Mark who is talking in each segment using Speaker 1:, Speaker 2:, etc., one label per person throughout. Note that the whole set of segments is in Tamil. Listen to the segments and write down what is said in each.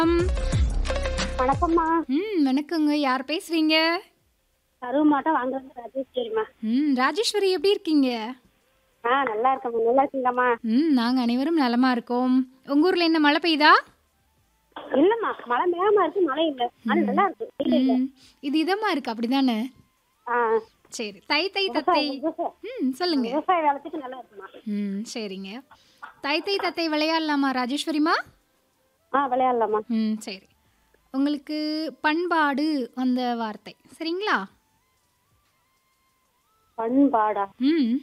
Speaker 1: வணக்கம்மா
Speaker 2: ம் வணக்கங்க யார் பேசுறீங்க
Speaker 1: கருவு மாட்டம் வாங்குறது ராஜேஸ்வரிம்மா
Speaker 2: ம் ராஜேஸ்வரி எப்படி இருக்கீங்க
Speaker 1: ஆ நல்லா இருக்கம்மா நல்லா இருக்கீங்கம்மா
Speaker 2: ம் நாங்கள் அனைவரும் நலமா இருக்கோம் உங்க ஊர்ல என்ன மழை பெய்யுதா
Speaker 1: இல்லம்மா மழை மேகமா இருக்கு மழை இல்ல ஆனா நல்லா இருக்கு வெயில் இல்ல
Speaker 2: ம், இது இதமா இருக்கு அப்படிதானே
Speaker 1: ஆ
Speaker 2: சரி தை தை தத்தை
Speaker 1: விவசாயம்
Speaker 2: ம் சொல்லுங்க
Speaker 1: விவசாய வேலைக்கு நல்லா இருக்குமா
Speaker 2: ம் சரிங்க தை தை தத்தை விளையாடலாமா ராஜேஸ்வரிமா
Speaker 1: ஆ விளையாடலாமா
Speaker 2: ம் சரி உங்களுக்கு பண்பாடு அந்த வார்த்தை சரிங்களா
Speaker 1: பண்பாடா
Speaker 2: ம்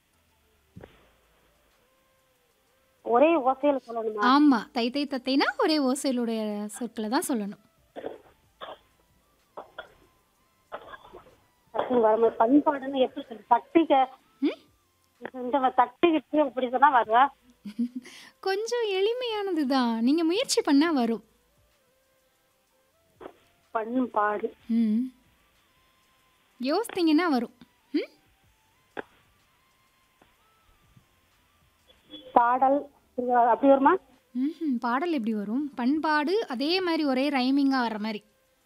Speaker 1: ஒரே ஓசையில சொல்லணுமா
Speaker 2: ஆமா தை தை தத்தைனா ஒரே ஓசையிலுடைய சொற்களை தான் சொல்லணும்
Speaker 1: டக்குனு வரும்போது பண்பாடுன்னு எப்படி சொல்லு தட்டிக்க
Speaker 2: ம்
Speaker 1: இந்த தட்டிக்கிட்டு அப்படி சொன்னா வருவா
Speaker 2: கொஞ்சம் எளிமையானது தான் நீங்கள் முயற்சி பண்ணால் வரும்
Speaker 1: பண்பாடு
Speaker 2: ம் யோசித்தீங்கன்னா வரும் ம்
Speaker 1: பாடல் இது அப்படி வருமா
Speaker 2: ம்ஹும். பாடல் எப்படி வரும் பண்பாடு அதே மாதிரி ஒரே ரைமிங்காக வர்ற மாதிரி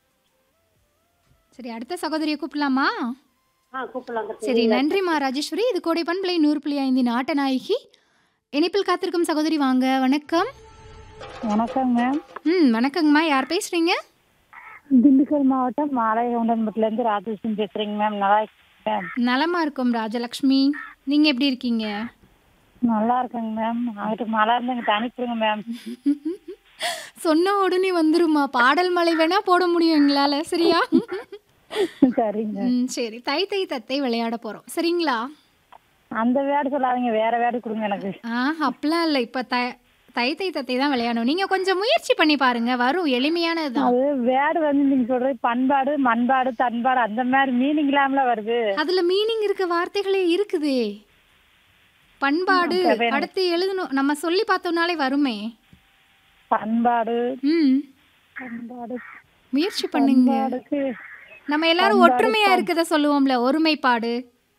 Speaker 2: சரி அடுத்த சகோதரியை கூப்பிடலாமா
Speaker 1: ஆ கூப்பிடலாம்
Speaker 2: சரி நன்றிம்மா ராஜேஸ்வரி இது கோடை பண்பலை நூறு புள்ளி ஐந்து நாட்டநாயகி இணைப்பில் காத்திருக்கும் சகோதரி வாங்க வணக்கம்
Speaker 3: வணக்கம் மேம்
Speaker 2: ம் வணக்கங்கம்மா யார் பேசுகிறீங்க
Speaker 3: திண்டுக்கல் மாவட்டம் மாலையகவுண்டன்பட்டில இருந்து ராஜேஷன் பேசுறேங்க மேம் நல்லா இருக்கீங்க மேம்
Speaker 2: நலமா இருக்கும் ராஜலக்ஷ்மி நீங்கள் எப்படி இருக்கீங்க
Speaker 3: நல்லா இருக்கேங்க மேம் அங்கிட்டு மழை இருந்து இங்கிட்ட அனுப்பிடுங்க மேம்
Speaker 2: சொன்ன உடனே வந்துருமா பாடல் மலை வேணா போட முடியும் எங்களால சரியா
Speaker 3: சரிங்க
Speaker 2: ம், சரி தை தை தத்தை விளையாட போறோம் சரிங்களா
Speaker 3: அந்த வேர்டு சொல்லாதீங்க வேற வேர்டு கொடுங்க எனக்கு
Speaker 2: ஆ அப்படிலாம் இல்லை இப்போ த தை தை தத்தை தான் விளையாடணும் நீங்க கொஞ்சம் முயற்சி பண்ணி பாருங்க வரும் எளிமையானது தான்
Speaker 3: அது வேர்டு வந்து நீங்க சொல்றது பண்பாடு மண்பாடு தன்பாடு அந்த மாதிரி மீனிங் இல்லாமல வருது
Speaker 2: அதுல மீனிங் இருக்க வார்த்தைகளே இருக்குதே பண்பாடு அடுத்து எழுதணும் நம்ம சொல்லி பார்த்தோம்னாலே வருமே
Speaker 3: பண்பாடு
Speaker 2: ம்
Speaker 3: பண்பாடு
Speaker 2: முயற்சி பண்ணுங்க
Speaker 3: அதுக்கு
Speaker 2: நம்ம எல்லாரும் ஒற்றுமையா இருக்கத சொல்லுவோம்ல ஒருமைப்பாடு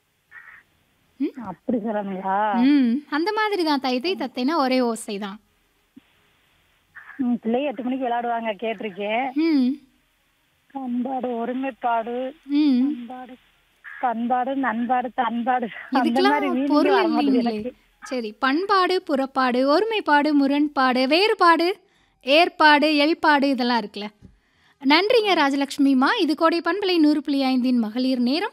Speaker 3: அப்படி சொல்லணுங்களா
Speaker 2: ம் அந்த மாதிரி தான் தை தை தத்தைனா ஒரே ஓசை தான்
Speaker 3: ம், பிள்ளைங்க எட்டு மணிக்கு விளையாடுவாங்க கேட்டிருக்கேன்
Speaker 2: ம்
Speaker 3: பண்பாடு ஒருமைப்பாடு
Speaker 2: ம்
Speaker 3: பண்பாடு பண்பாடு நண்பாடு தன்பாடு அந்த
Speaker 2: இதுக்கெல்லாம்
Speaker 3: மாதிரி meaning
Speaker 2: பொருள்
Speaker 3: வர மாட்டேங்குது
Speaker 2: இல்லைங்களே
Speaker 3: எனக்கு.
Speaker 2: சரி பண்பாடு புறப்பாடு ஒருமைப்பாடு முரண்பாடு வேறுபாடு ஏற்பாடு எழ்பாடு இதெல்லாம் இருக்குல்ல நன்றிங்க ராஜலக்ஷ்மிமா இது கோடை பண்பலை நூறு புள்ளி ஐந்தின் மகளிர் நேரம்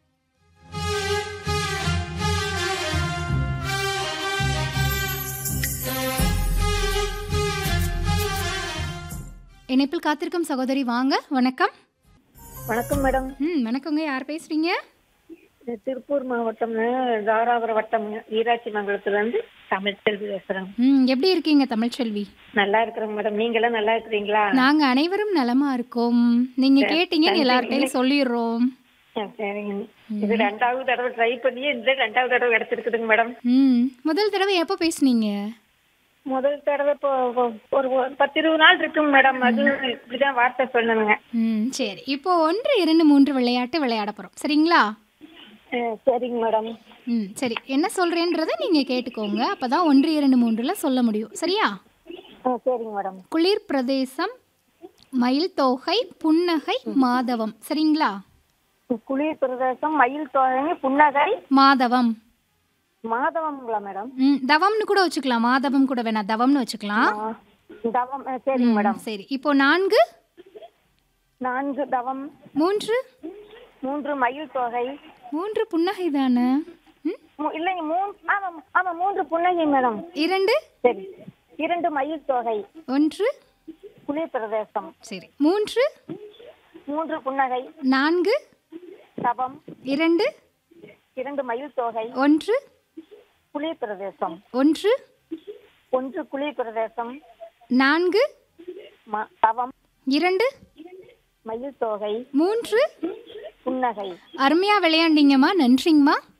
Speaker 2: இணைப்பில் காத்திருக்கும் சகோதரி வாங்க வணக்கம்
Speaker 4: வணக்கம் மேடம்
Speaker 2: ம் வணக்கங்க யார் பேசுறீங்க
Speaker 4: இது திருப்பூர் மாவட்டம் தாராபுரம் வட்டம் ஈராட்சி மங்கலத்துல இருந்து தமிழ்ச்செல்வி பேசுறேன்
Speaker 2: ம் எப்படி இருக்கீங்க தமிழ்ச்செல்வி
Speaker 4: நல்லா இருக்கிறேங்க மேடம் நீங்க எல்லாம் நல்லா இருக்கிறீங்களா
Speaker 2: நாங்க அனைவரும் நலமா இருக்கோம் நீங்க கேட்டீங்கன்னு எல்லார்ட்டையும் சொல்லிடுறோம்
Speaker 4: ஆ, சரிங்க இது ரெண்டாவது தடவை ட்ரை பண்ணி இந்த ரெண்டாவது தடவை கிடைச்சிருக்குதுங்க மேடம்
Speaker 2: ம் முதல் தடவை எப்போ பேசுனீங்க
Speaker 4: முதல் தடவை இப்போ இப்போ ஒரு ஒரு பத்து இருபது நாள் இருக்குங்க மேடம் அது இப்படிதான் வார்த்தை சொல்லணுங்க
Speaker 2: ம் சரி இப்போ ஒன்று இரண்டு மூன்று விளையாட்டு விளையாட போறோம் சரிங்களா
Speaker 4: ஆ, சரிங்க மேடம்
Speaker 2: ம் சரி என்ன சொல்றேன்றதை நீங்க கேட்டுக்கோங்க அப்பதான் ஒன்று இரண்டு மூன்றுல சொல்ல முடியும் சரியா
Speaker 4: ஆ, சரிங்க மேடம்
Speaker 2: குளிர் பிரதேசம் மயில் தோகை புன்னகை மாதவம் சரிங்களா
Speaker 4: குளிர் பிரதேசம் மயில் தோழங்க புன்னகை
Speaker 2: மாதவம்
Speaker 4: மாதவங்களா மேடம்
Speaker 2: ம் தவம்னு கூட வச்சுக்கலாம் மாதவம் கூட வேணாம் தவம்னு வச்சுக்கலாம்
Speaker 4: ஆ, தவம் ஆ, சரிங்க மேடம்
Speaker 2: சரி இப்போ நான்கு
Speaker 4: நான்கு தவம்
Speaker 2: மூன்று
Speaker 4: மூன்று மயில் தொகை
Speaker 2: மூன்று புன்னகை தானே ம்
Speaker 4: மூ- இல்லைங்க மூணு ஆமா ஆமா மூன்று புன்னகை மேடம்
Speaker 2: இரண்டு
Speaker 4: சரி இரண்டு மயில் தொகை
Speaker 2: ஒன்று
Speaker 4: குளிர் பிரதேசம்
Speaker 2: சரி மூன்று
Speaker 4: மூன்று புன்னகை
Speaker 2: நான்கு
Speaker 4: தவம்
Speaker 2: இரண்டு
Speaker 4: இரண்டு மயில் தொகை
Speaker 2: ஒன்று
Speaker 4: குளிர் பிரதேசம்
Speaker 2: ஒன்று
Speaker 4: ஒன்று குளிர் பிரதேசம்
Speaker 2: நான்கு
Speaker 4: ம- தவம்
Speaker 2: இரண்டு
Speaker 4: மயில் தொகை
Speaker 2: மூன்று
Speaker 4: புன்னகை
Speaker 2: அருமையா விளையாண்டீங்கம்மா நன்றிங்கம்மா